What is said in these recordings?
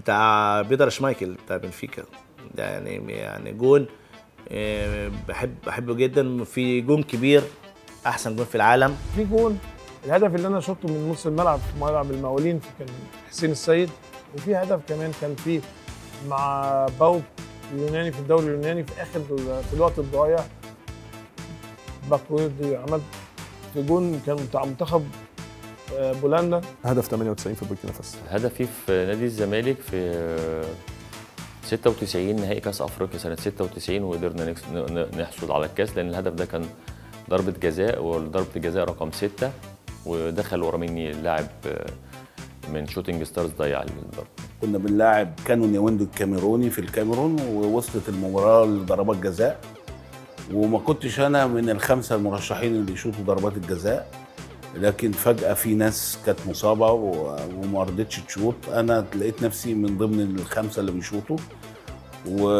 بتاع بيتر شمايكل بتاع بنفيكا ده يعني يعني جون آه، بحب بحبه جدا في جون كبير احسن جون في العالم في جون الهدف اللي انا شطه من نص الملعب في ملعب المقاولين كان حسين السيد وفي هدف كمان كان فيه مع باوك اليوناني في الدوري اليوناني في اخر في الوقت الضايع باكويردي عمل في جون كان بتاع منتخب آه، بولندا هدف 98 في بوركينا فاسو هدفي في نادي الزمالك في 96 نهائي كاس افريقيا سنه 96 وقدرنا نكس- ن- ن- نحصل على الكاس لان الهدف ده كان ضربه جزاء وضربه الجزاء رقم 6 ودخل ورا مني لاعب آه، من شوتنج ستارز ضيع الضربه كنا بنلاعب كانو نيويندو الكاميروني في الكاميرون ووصلت المباراه لضربات جزاء وما كنتش انا من الخمسه المرشحين اللي يشوطوا ضربات الجزاء لكن فجاه في ناس كانت مصابه و- وما رضتش تشوط انا لقيت نفسي من ضمن الخمسه اللي بيشوطوا و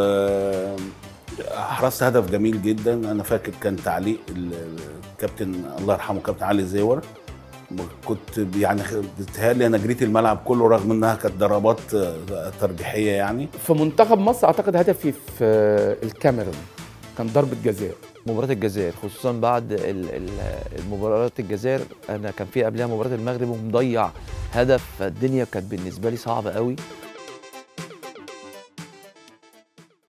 حرزت هدف جميل جدا انا فاكر كان تعليق ال- الكابتن الله يرحمه كابتن علي زيور كنت يعني بتهيألي انا جريت الملعب كله رغم انها كانت ضربات آه، ترجيحيه يعني في منتخب مصر اعتقد هدفي في الكاميرون كان ضربه جزاء مباراة الجزائر خصوصا بعد ال- ال- المباراة الجزائر انا كان في قبلها مباراة المغرب ومضيع هدف فالدنيا كانت بالنسبة لي صعبة قوي